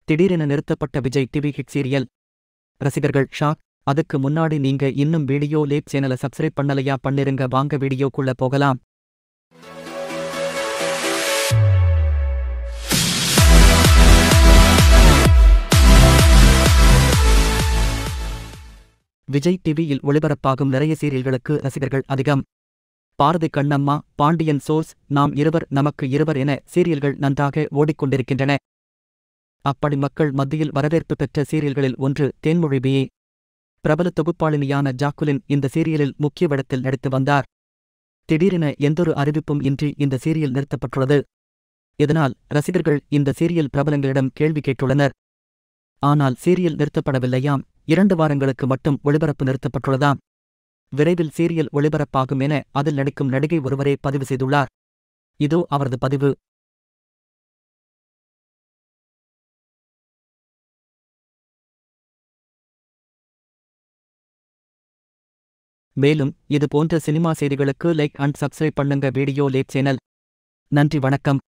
திடீரென நிறுத்தப்பட்ட Vijay TV hit serial ரசிகர்கள் ஷாக் அதுக்கு முன்னாடி நீங்க இன்னும் வீடியோ லேப் சேனலை சப்ஸ்கிரைப் பண்ணலையா பண்ணிருங்க வாங்க வீடியோக்குள்ள போகலாம் விஜய் டிவியில் ஒளிபரப்பாகும் நிறைய சீரியல்களுக்கு ரசிகர்கள் அதிகம் பாரதி கண்ணம்மா பாண்டியன் சோர்ஸ் நாம் இருவர் நமக்கு இருவர் என சீரியல்கள் நன்றாக ஓடிக்கொண்டிருக்கின்றன அப்படி மக்கள் மத்தியில் வரவேற்பு பெற்ற சீரியல்களில் ஒன்று தேன்மொழி பிஏ பிரபல தொகுப்பாளினியான ஜாக்குலின் இந்த சீரியலில் முக்கிய வேடத்தில் நடித்து வந்தார் திடீரென எந்தொரு அறிவிப்பும் இன்றி இந்த சீரியல் நிறுத்தப்பட்டுள்ளது இதனால் ரசிகர்கள் இந்த சீரியல் பிரபலங்களிடம் கேள்வி கேட்டுள்ளனர் ஆனால் சீரியல் நிறுத்தப்படவில்லையாம் இரண்டு வாரங்களுக்கு மட்டும் ஒளிபரப்பு நிறுத்தப்பட்டுள்ளதாம் விரைவில் சீரியல் ஒளிபரப்பாகும் என அதில் நடிக்கும் நடிகை ஒருவரே பதிவு செய்துள்ளார் இதோ அவரது பதிவு மேலும் இது போன்ற சினிமா செய்திகளுக்கு லைக் அண்ட் சப்ஸ்கிரைப் பண்ணுங்க வீடியோ லேட் சேனல் நன்றி வணக்கம்